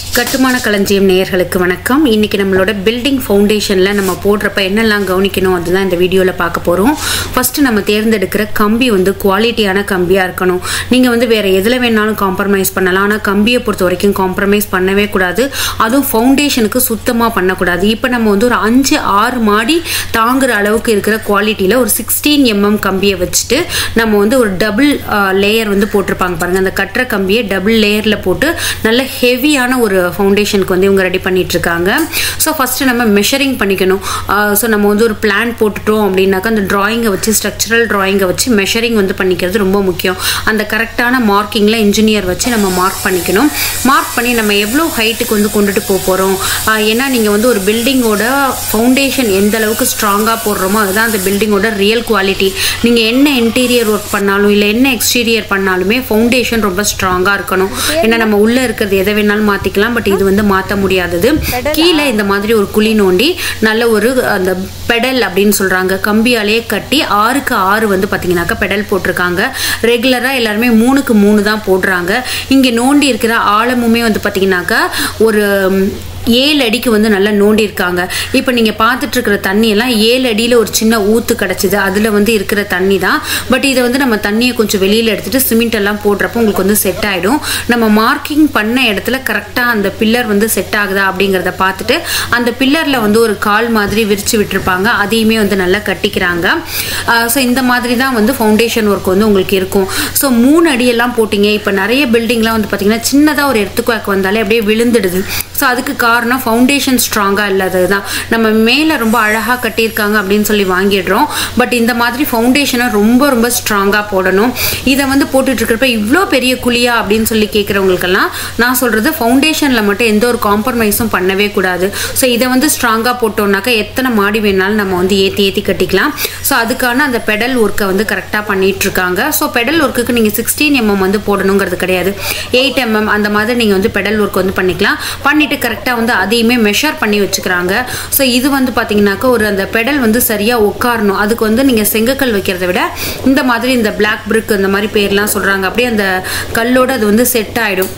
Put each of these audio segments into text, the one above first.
கட்டுமான களஞ்சியம் நேயர்களுக்கு வணக்கம் இன்னைக்கு நம்மளோட பில்டிங் ஃபவுண்டேஷனில் நம்ம போடுறப்ப என்னெல்லாம் கவனிக்கணும் அதுதான் இந்த வீடியோவில் பார்க்க போகிறோம் ஃபஸ்ட்டு நம்ம தேர்ந்தெடுக்கிற கம்பி வந்து குவாலிட்டியான கம்பியாக இருக்கணும் நீங்கள் வந்து வேறு எதில் வேணாலும் காம்ப்ரமைஸ் பண்ணலாம் ஆனால் கம்பியை பொறுத்த வரைக்கும் காம்ப்ரமைஸ் பண்ணவே கூடாது அதுவும் ஃபவுண்டேஷனுக்கு சுத்தமாக பண்ணக்கூடாது இப்போ நம்ம வந்து ஒரு அஞ்சு ஆறு மாடி தாங்குற அளவுக்கு இருக்கிற குவாலிட்டியில் ஒரு சிக்ஸ்டீன் எம்எம் கம்பியை வச்சுட்டு நம்ம வந்து ஒரு டபுள் லேயர் வந்து போட்டிருப்பாங்க பாருங்கள் அந்த கட்டுற கம்பியை டபுள் லேயரில் போட்டு நல்ல ஹெவியான ஒரு ஃபவுண்டேஷனுக்கு வந்து இவங்க ரெடி பண்ணிட்டு இருக்காங்க ஸோ ஃபஸ்ட்டு நம்ம மெஷரிங் பண்ணிக்கணும் ஸோ நம்ம வந்து ஒரு பிளான் போட்டுட்டோம் அப்படின்னாக்கா அந்த ட்ராயிங்கை வச்சு ஸ்ட்ரக்சரல் ட்ராயிங்கை வச்சு மெஷரிங் வந்து பண்ணிக்கிறது ரொம்ப முக்கியம் அந்த கரெக்டான மார்க்கிங்கில் இன்ஜினியர் வச்சு நம்ம மார்க் பண்ணிக்கணும் மார்க் பண்ணி நம்ம எவ்வளோ ஹைட்டுக்கு வந்து கொண்டுட்டு போக போகிறோம் ஏன்னா நீங்கள் வந்து ஒரு பில்டிங்கோட ஃபவுண்டேஷன் எந்த அளவுக்கு ஸ்ட்ராங்காக போடுறோமோ அதுதான் அந்த பில்டிங்கோட ரியல் குவாலிட்டி நீங்கள் என்ன இன்டீரியர் ஒர்க் பண்ணாலும் இல்லை என்ன எக்ஸ்டீரியர் பண்ணாலுமே ஃபவுண்டேஷன் ரொம்ப ஸ்ட்ராங்காக இருக்கணும் ஏன்னா நம்ம உள்ளே இருக்கிறது எதை வேணாலும் மாற்றிக்கலாம் பட் இது வந்து மாற்ற முடியாதது கீழே இந்த மாதிரி ஒரு குழி நோண்டி நல்ல ஒரு அந்த பெடல் அப்படின்னு சொல்கிறாங்க கம்பியாலேயே கட்டி ஆறுக்கு ஆறு வந்து பார்த்தீங்கன்னாக்கா பெடல் போட்டிருக்காங்க ரெகுலராக எல்லாருமே மூணுக்கு மூணு தான் போடுறாங்க இங்கே நோண்டி இருக்கிற ஆழமுமே வந்து பார்த்தீங்கன்னாக்கா ஒரு ஏழு அடிக்கு வந்து நல்லா நோண்டி இருக்காங்க இப்போ நீங்கள் பார்த்துட்டு இருக்கிற தண்ணியெல்லாம் ஏழு அடியில் ஒரு சின்ன ஊத்து கிடச்சிது அதில் வந்து இருக்கிற தண்ணி தான் பட் இதை வந்து நம்ம தண்ணியை கொஞ்சம் வெளியில் எடுத்துகிட்டு சிமெண்ட் எல்லாம் போடுறப்போ உங்களுக்கு வந்து செட் ஆகிடும் நம்ம மார்க்கிங் பண்ண இடத்துல கரெக்டாக அந்த பில்லர் வந்து செட் ஆகுதா அப்படிங்கிறத பார்த்துட்டு அந்த பில்லரில் வந்து ஒரு கால் மாதிரி விரித்து விட்டுருப்பாங்க அதையுமே வந்து நல்லா கட்டிக்கிறாங்க ஸோ இந்த மாதிரி தான் வந்து ஃபவுண்டேஷன் ஒர்க் வந்து உங்களுக்கு இருக்கும் ஸோ மூணு அடியெல்லாம் போட்டிங்க இப்போ நிறைய பில்டிங்லாம் வந்து பார்த்திங்கன்னா சின்னதாக ஒரு எர்த்துக்குவாக் வந்தாலே அப்படியே விழுந்துடுது ஸோ அதுக்கு காரணம் ஃபவுண்டேஷன் ஸ்ட்ராங்காக இல்லாதது தான் நம்ம மேலே ரொம்ப அழகாக கட்டியிருக்காங்க அப்படின்னு சொல்லி வாங்கிடுறோம் பட் இந்த மாதிரி ஃபவுண்டேஷனை ரொம்ப ரொம்ப ஸ்ட்ராங்காக போடணும் இதை வந்து போட்டுட்ருக்கிறப்ப இவ்வளோ பெரிய குழியா அப்படின்னு சொல்லி கேட்குறவங்களுக்கெல்லாம் நான் சொல்கிறது ஃபவுண்டேஷனில் மட்டும் எந்த ஒரு காம்ப்ரமைஸும் பண்ணவே கூடாது ஸோ இதை வந்து ஸ்ட்ராங்காக போட்டோம்னாக்கா எத்தனை மாடி வேணாலும் நம்ம வந்து ஏற்றி ஏற்றி கட்டிக்கலாம் ஸோ அதுக்கான அந்த பெடல் ஒர்க்கை வந்து கரெக்டாக பண்ணிகிட்ருக்காங்க ஸோ பெடல் ஒர்க்குக்கு நீங்கள் சிக்ஸ்டீன் எம்எம் வந்து போடணுங்கிறது கிடையாது எயிட் எம்எம் அந்த மாதிரி நீங்கள் வந்து பெடல் ஒர்க் வந்து பண்ணிக்கலாம் பண்ணிவிட்டு கரெக்டாக வந்து அதையுமே மெஷர் பண்ணி வச்சுக்கிறாங்க ஸோ இது வந்து பார்த்தீங்கன்னாக்கா ஒரு அந்த பெடல் வந்து சரியாக உட்காரணும் அதுக்கு வந்து நீங்கள் செங்கக்கல் வைக்கிறத விட இந்த மாதிரி இந்த பிளாக் பிரிக் இந்த மாதிரி பேர்லாம் சொல்கிறாங்க அப்படியே அந்த கல்லோடு அது வந்து செட் ஆகிடும்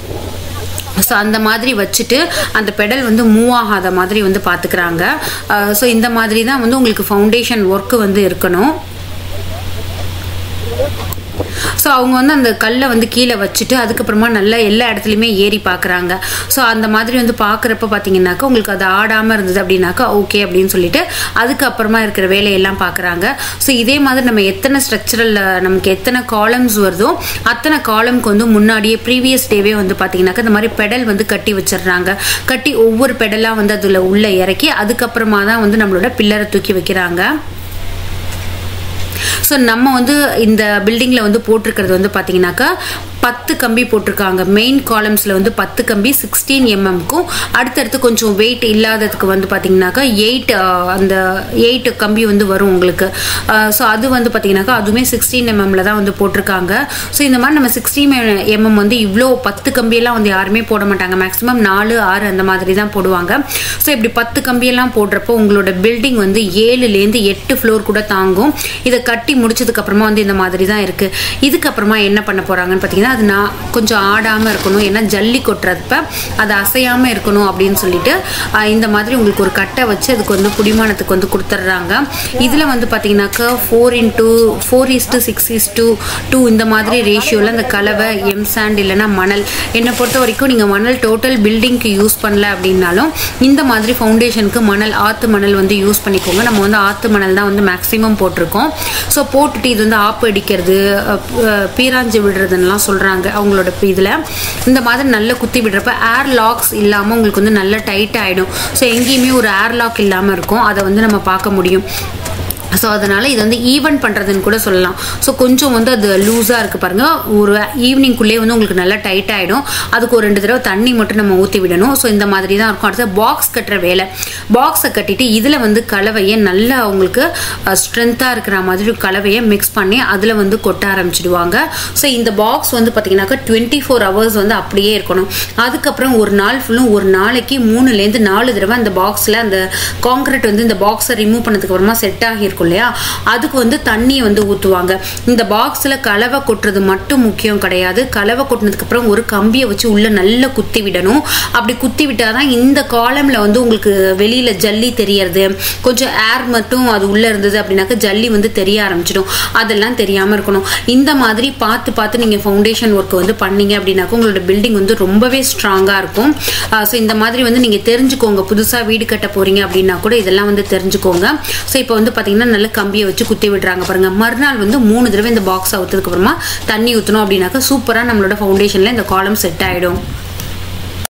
ஸோ அந்த மாதிரி வச்சுட்டு அந்த பெடல் வந்து மூவ் ஆகாத மாதிரி வந்து பார்த்துக்கிறாங்க ஸோ இந்த மாதிரி தான் வந்து உங்களுக்கு ஃபவுண்டேஷன் ஒர்க்கு வந்து இருக்கணும் ஸோ அவங்க வந்து அந்த கல்லை வந்து கீழே வச்சுட்டு அதுக்கப்புறமா நல்லா எல்லா இடத்துலையுமே ஏறி பார்க்குறாங்க ஸோ அந்த மாதிரி வந்து பார்க்குறப்ப பார்த்தீங்கன்னாக்கா உங்களுக்கு அது ஆடாமல் இருந்தது அப்படின்னாக்கா ஓகே அப்படின்னு சொல்லிட்டு அதுக்கப்புறமா இருக்கிற வேலையெல்லாம் பார்க்குறாங்க ஸோ இதே மாதிரி நம்ம எத்தனை ஸ்ட்ரக்சரலில் நமக்கு எத்தனை காலம்ஸ் வருதோ அத்தனை காலம்க்கு வந்து முன்னாடியே ப்ரீவியஸ் டேவே வந்து பார்த்தீங்கன்னாக்கா இந்த மாதிரி பெடல் வந்து கட்டி வச்சிடுறாங்க கட்டி ஒவ்வொரு பெடலாக வந்து அதில் உள்ளே இறக்கி அதுக்கப்புறமா தான் வந்து நம்மளோட பில்லரை தூக்கி வைக்கிறாங்க ஸோ நம்ம வந்து இந்த பில்டிங்கில் வந்து போட்டிருக்கிறது வந்து பார்த்தீங்கன்னாக்கா பத்து கம்பி போட்டிருக்காங்க மெயின் காலம்ஸில் வந்து பத்து கம்பி சிக்ஸ்டீன் எம்எம்க்கும் அடுத்தடுத்து கொஞ்சம் வெயிட் இல்லாததுக்கு வந்து பார்த்தீங்கன்னாக்கா எயிட் அந்த எயிட் கம்பி வந்து வரும் உங்களுக்கு ஸோ அது வந்து பார்த்தீங்கன்னாக்கா அதுவுமே சிக்ஸ்டீன் எம்எம்ல தான் வந்து போட்டிருக்காங்க ஸோ இந்த மாதிரி நம்ம சிக்ஸ்டீன் எம்எம் வந்து இவ்வளோ பத்து கம்பியெல்லாம் வந்து யாருமே போட மாட்டாங்க மேக்ஸிமம் நாலு ஆறு அந்த மாதிரி தான் போடுவாங்க ஸோ இப்படி பத்து கம்பியெல்லாம் போடுறப்போ உங்களோட பில்டிங் வந்து ஏழுலேருந்து எட்டு ஃப்ளோர் கூட தாங்கும் இதை கட்டி முடிச்சதுக்கு அப்புறமா வந்து இந்த மாதிரி தான் இருக்குது இதுக்கப்புறமா என்ன பண்ண போகிறாங்கன்னு பார்த்தீங்கன்னா அது நான் கொஞ்சம் ஆடாமல் இருக்கணும் ஏன்னா ஜல்லி கொட்டுறப்ப அது அசையாமல் இருக்கணும் அப்படின்னு சொல்லிட்டு இந்த மாதிரி உங்களுக்கு ஒரு கட்டை வச்சு அதுக்கு வந்து குடிமானத்துக்கு வந்து கொடுத்துட்றாங்க இதில் வந்து பார்த்தீங்கன்னாக்கா four into four is to six is to two இந்த மாதிரி ரேஷியோவில் அந்த கலவை எம் சாண்ட் இல்லைன்னா மணல் என்னை பொறுத்த வரைக்கும் நீங்கள் மணல் டோட்டல் பில்டிங்க்கு யூஸ் பண்ணல அப்படின்னாலும் இந்த மாதிரி ஃபவுண்டேஷனுக்கு மணல் ஆற்று மணல் வந்து யூஸ் பண்ணிக்கோங்க நம்ம வந்து ஆற்று மணல் தான் வந்து மேக்ஸிமம் போட்டிருக்கோம் ஸோ போட்டுட்டு இது வந்து ஆப்பு அடிக்கிறது பீராஞ்சு விடுறதுன்னெலாம் சொல்கிறாங்க அவங்களோட இதில் இந்த மாதிரி நல்லா குத்தி விடுறப்ப ஏர் லாக்ஸ் இல்லாமல் உங்களுக்கு வந்து நல்லா டைட் ஆகிடும் ஸோ எங்கேயுமே ஒரு ஏர் லாக் இல்லாமல் இருக்கும் அதை வந்து நம்ம பார்க்க முடியும் ஸோ அதனால் இது வந்து ஈவன் பண்ணுறதுன்னு கூட சொல்லலாம் ஸோ கொஞ்சம் வந்து அது லூஸாக இருக்குது பாருங்கள் ஒரு ஈவினிங்குள்ளே வந்து உங்களுக்கு நல்லா டைட் ஆகிடும் அதுக்கு ஒரு ரெண்டு தடவை தண்ணி மட்டும் நம்ம ஊற்றி விடணும் ஸோ இந்த மாதிரி தான் இருக்கும் அடுத்து பாக்ஸ் கட்டுற வேலை பாக்ஸை கட்டிட்டு இதில் வந்து கலவையை நல்லா உங்களுக்கு ஸ்ட்ரென்த்தாக இருக்கிற மாதிரி கலவையை மிக்ஸ் பண்ணி அதில் வந்து கொட்ட ஆரம்பிச்சிடுவாங்க ஸோ இந்த பாக்ஸ் வந்து பார்த்தீங்கன்னாக்கா டுவெண்ட்டி ஃபோர் ஹவர்ஸ் வந்து அப்படியே இருக்கணும் அதுக்கப்புறம் ஒரு நாள் ஃபுல்லும் ஒரு நாளைக்கு மூணுலேருந்து நாலு தடவை அந்த பாக்ஸில் அந்த காங்கிரீட் வந்து இந்த பாக்ஸை ரிமூவ் பண்ணதுக்கு அப்புறமா செட் ஆகியிருக்கும் இருக்கும் இல்லையா அதுக்கு வந்து தண்ணியை வந்து ஊற்றுவாங்க இந்த பாக்ஸில் கலவை கொட்டுறது மட்டும் முக்கியம் கிடையாது கலவை கொட்டினதுக்கு அப்புறம் ஒரு கம்பியை வச்சு உள்ள நல்லா குத்தி விடணும் அப்படி குத்தி விட்டாதான் இந்த காலம்ல வந்து உங்களுக்கு வெளியில ஜல்லி தெரியறது கொஞ்சம் ஏர் மட்டும் அது உள்ள இருந்தது அப்படின்னாக்க ஜல்லி வந்து தெரிய ஆரம்பிச்சிடும் அதெல்லாம் தெரியாம இருக்கணும் இந்த மாதிரி பார்த்து பார்த்து நீங்க ஃபவுண்டேஷன் ஒர்க் வந்து பண்ணீங்க அப்படின்னாக்க உங்களோட பில்டிங் வந்து ரொம்பவே ஸ்ட்ராங்கா இருக்கும் ஸோ இந்த மாதிரி வந்து நீங்க தெரிஞ்சுக்கோங்க புதுசா வீடு கட்ட போறீங்க அப்படின்னா கூட இதெல்லாம் வந்து தெரிஞ்சுக்கோங்க ஸோ இப்போ வந்து பாத்தீங்கன்னா நல்ல கம்பியை வச்சு குத்தி விடுறாங்க பாருங்க மறுநாள் வந்து மூணு தடவை இந்த பாக்ஸ் அவுத்ததுக்கு அப்புறமா தண்ணி ஊற்றணும் அப்படின்னாக்க சூப்பரா நம்மளோட ஃபவுண்டேஷன்ல இந்த காலம் செட் ஆயிடும்